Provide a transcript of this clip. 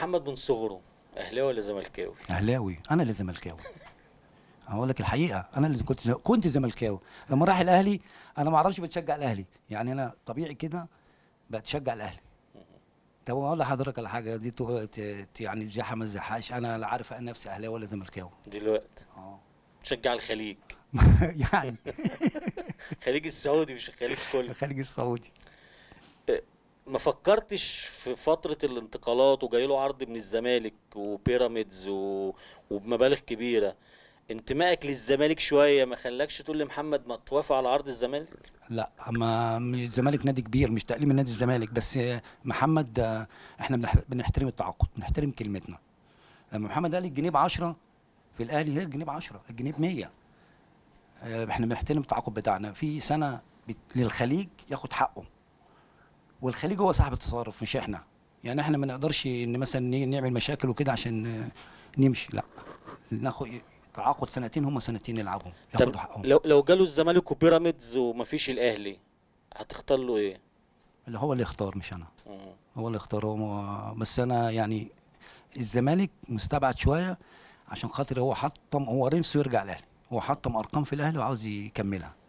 محمد من صغره اهلاوي ولا زملكاوي اهلاوي انا اللي زملكاوي هقول لك الحقيقه انا اللي كنت كنت زملكاوي لما راح الاهلي انا ما اعرفش بتشجع الاهلي يعني انا طبيعي كده بتشجع الاهلي طب اقول لحضرتك على حاجه دي تو- ت- ت- يعني تزحها ما تزحهاش انا لا عارف انا نفسي اهلاوي ولا زملكاوي دلوقتي اه تشجع الخليج يعني الخليج السعودي مش الخليج كله الخليج السعودي ما فكرتش في فترة الانتقالات وجاي له عرض من الزمالك وبيراميدز و... وبمبالغ كبيرة انتمائك للزمالك شوية ما خلاكش تقول لمحمد ما توافق على عرض الزمالك لا اما مش الزمالك نادي كبير مش تقليل من نادي الزمالك بس آه، محمد آه، احنا بنح- بنحترم التعاقد بنحترم كلمتنا لما محمد قال الجنيه ب 10 في الاهلي هي الجنيه ب 10 الجنيه ب 100 آه، احنا بنحترم التعاقد بتاعنا في سنه بت- للخليج ياخد حقه والخليج هو صاحب التصرف مش احنا يعني احنا ما نقدرش ان مثلا ن- نعمل مشاكل وكده عشان آه، نمشي لا ناخد تعاقد سنتين هم سنتين يلعبهم ياخدوا طب حقهم لو لو جاله الزمالك وبيراميدز ومفيش الاهلي هتختار له ايه؟ اللي هو اللي يختار مش انا مم. هو اللي اختاره بس انا يعني الزمالك مستبعد شويه عشان خاطر هو حطم هو نفسه يرجع الاهلي هو حطم ارقام في الاهلي وعاوز يكملها